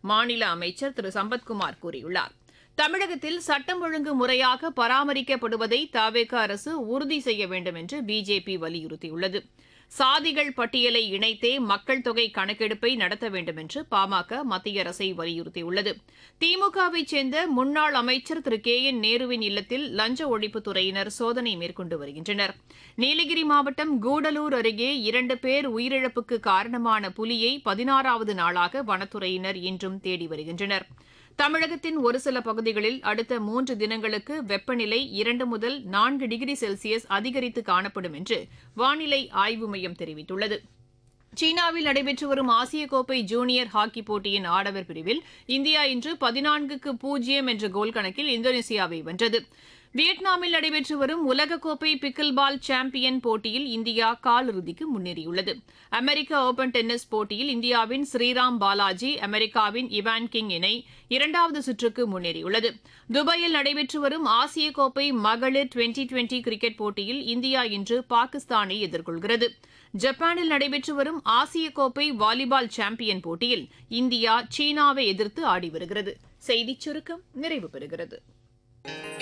மாநில அமைச்சர் திரு சம்பத்குமார் கூறியுள்ளார் தமிழகத்தில் சட்டம் ஒழுங்கு முறையாக பராமரிக்கப்படுவதை தவேக அரசு உறுதி செய்ய வேண்டும் என்று பிஜேபி வலியுறுத்தியுள்ளது சாதிகள் பட்டியலை இணைத்தே மக்கள் தொகை கணக்கெடுப்பை நடத்த வேண்டும் என்று பாமக மத்திய அரசை வலியுறுத்தியுள்ளது திமுகவை சேர்ந்த முன்னாள் அமைச்சர் திரு கே என் நேருவின் இல்லத்தில் லஞ்ச ஒழிப்புத்துறையினர் சோதனை மேற்கொண்டு வருகின்றனர் நீலகிரி மாவட்டம் கூடலூர் அருகே இரண்டு பேர் உயிரிழப்புக்கு காரணமான புலியை பதினாறாவது நாளாக வனத்துறையினர் இன்றும் தேடி வருகின்றனர் தமிழகத்தின் ஒரு சில பகுதிகளில் அடுத்த மூன்று தினங்களுக்கு வெப்பநிலை இரண்டு முதல் நான்கு டிகிரி செல்சியஸ் அதிகரித்து காணப்படும் என்று வானிலை ஆய்வு மையம் தெரிவித்துள்ளது சீனாவில் நடைபெற்று வரும் ஆசிய கோப்பை ஜூனியர் ஹாக்கி போட்டியின் ஆடவர் பிரிவில் இந்தியா இன்று பதினான்குக்கு பூஜ்ஜியம் என்ற கோல் கணக்கில் இந்தோனேசியாவை வென்றது வியட்நாமில் நடைபெற்று வரும் உலகக்கோப்பை பிக்கில் பால் சாம்பியன் போட்டியில் இந்தியா காலிறுதிக்கு முன்னேறியுள்ளது அமெரிக்க ஓபன் டென்னிஸ் போட்டியில் இந்தியாவின் ஸ்ரீராம் பாலாஜி அமெரிக்காவின் இவான் கிங் இணை இரண்டாவது சுற்றுக்கு முன்னேறியுள்ளது துபாயில் நடைபெற்று வரும் ஆசிய கோப்பை மகளிர் டுவெண்டி டுவெண்டி கிரிக்கெட் போட்டியில் இந்தியா இன்று பாகிஸ்தானை எதிர்கொள்கிறது ஜப்பானில் நடைபெற்று வரும் ஆசிய கோப்பை வாலிபால் சாம்பியன் போட்டியில் இந்தியா சீனாவை எதிர்த்து ஆடி வருகிறது செய்திச் சுருக்கம் நிறைவு பெறுகிறது